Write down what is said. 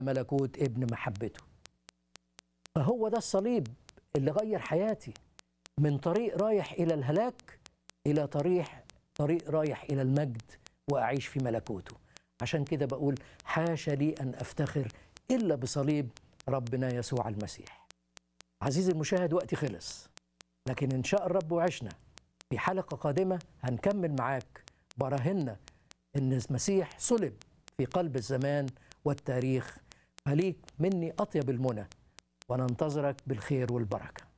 ملكوت ابن محبته فهو ده الصليب اللي غير حياتي من طريق رايح الى الهلاك الى طريق طريق رايح الى المجد واعيش في ملكوته عشان كده بقول حاشا لي ان افتخر الا بصليب ربنا يسوع المسيح عزيزي المشاهد وقتي خلص لكن ان شاء الرب وعشنا في حلقه قادمه هنكمل معاك براهنا ان المسيح صلب في قلب الزمان والتاريخ فليك مني اطيب المنى وننتظرك بالخير والبركه